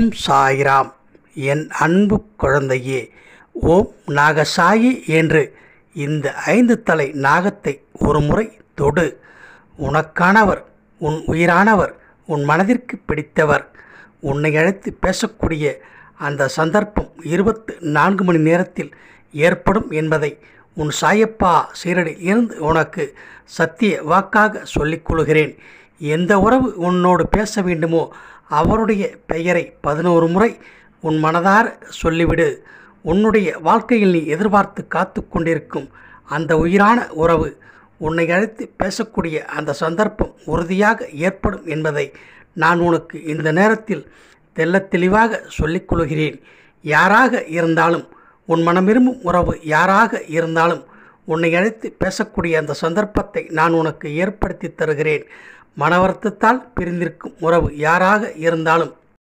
ஓம் சாய்ராம் என் அன்பு குழந்தையே ஓம் நாகசாயி என்று இந்த ஐந்து தலை நாகத்தை ஒரு முறை தொடு உனக்கானவர் உன் உயிரானவர் உன் மனதிற்கு பிடித்தவர் உன்னை அழைத்து பேசக்கூடிய அந்த சந்தர்ப்பம் இருபத்து நான்கு மணி நேரத்தில் ஏற்படும் என்பதை உன் சாயப்பா சீரடில் இருந்து உனக்கு சத்திய வாக்காக சொல்லிக் கொள்கிறேன் எந்த உறவு உன்னோடு பேச வேண்டுமோ அவருடைய பெயரை பதினோரு முறை உன் மனதார சொல்லிவிடு உன்னுடைய வாழ்க்கையில் நீ எதிர்பார்த்து காத்து கொண்டிருக்கும் அந்த உயிரான உறவு உன்னை அழைத்து பேசக்கூடிய அந்த சந்தர்ப்பம் உறுதியாக ஏற்படும் என்பதை நான் உனக்கு இந்த நேரத்தில் தெள்ளத் தெளிவாக சொல்லிக் கொள்கிறேன் யாராக இருந்தாலும் உன் மனம் விரும்பும் உறவு யாராக இருந்தாலும் உன்னை அழைத்து பேசக்கூடிய அந்த சந்தர்ப்பத்தை நான் உனக்கு ஏற்படுத்தி தருகிறேன் மன வருத்தத்தால் பிரிந்திருக்கும் உறவு யாராக இருந்தாலும்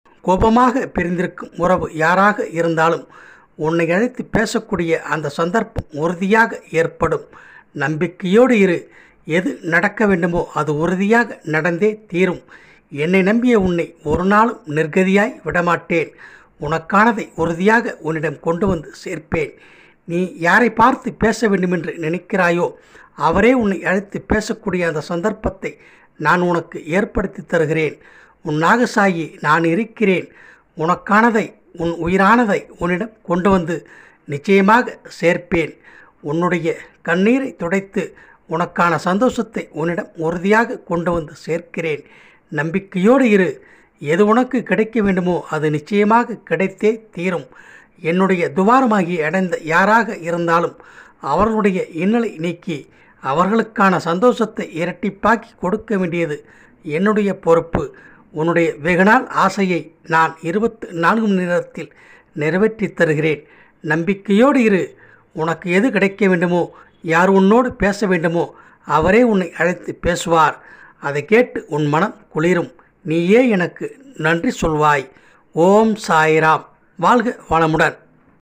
கோபமாக பிரிந்திருக்கும் உறவு யாராக இருந்தாலும் உன்னை அழைத்து பேசக்கூடிய அந்த சந்தர்ப்பம் உறுதியாக ஏற்படும் நம்பிக்கையோடு இரு எது நடக்க வேண்டுமோ அது உறுதியாக நடந்தே தீரும் என்னை நம்பிய உன்னை ஒரு நாளும் நிர்கதியாய் விடமாட்டேன் உனக்கானதை உறுதியாக உன்னிடம் கொண்டு வந்து சேர்ப்பேன் நீ யாரை பார்த்து பேச வேண்டுமென்று நினைக்கிறாயோ அவரே உன்னை அழைத்து பேசக்கூடிய அந்த சந்தர்ப்பத்தை நான் உனக்கு ஏற்படுத்தி தருகிறேன் உன் நாகசாயி நான் இருக்கிறேன் உனக்கானதை உன் உயிரானதை உன்னிடம் கொண்டு வந்து நிச்சயமாக சேர்ப்பேன் உன்னுடைய கண்ணீரை துடைத்து உனக்கான சந்தோஷத்தை உன்னிடம் உறுதியாக கொண்டு வந்து சேர்க்கிறேன் நம்பிக்கையோடு இரு எது உனக்கு கிடைக்க வேண்டுமோ அது நிச்சயமாக கிடைத்தே தீரும் என்னுடைய துவாரமாகி அடைந்த யாராக இருந்தாலும் அவர்களுடைய இன்னலை நீக்கி அவர்களுக்கான சந்தோஷத்தை இரட்டிப்பாக்கி கொடுக்க வேண்டியது என்னுடைய பொறுப்பு உன்னுடைய வெகுநாள் ஆசையை நான் இருபத்து நான்கு மணி நேரத்தில் நிறைவேற்றி தருகிறேன் நம்பிக்கையோடு இரு உனக்கு எது கிடைக்க வேண்டுமோ யார் உன்னோடு பேச வேண்டுமோ அவரே உன்னை அழைத்து பேசுவார் அதை கேட்டு உன் மனம் குளிரும் நீயே எனக்கு நன்றி சொல்வாய் ஓம் சாய்ராம் வாழ்க வளமுடன்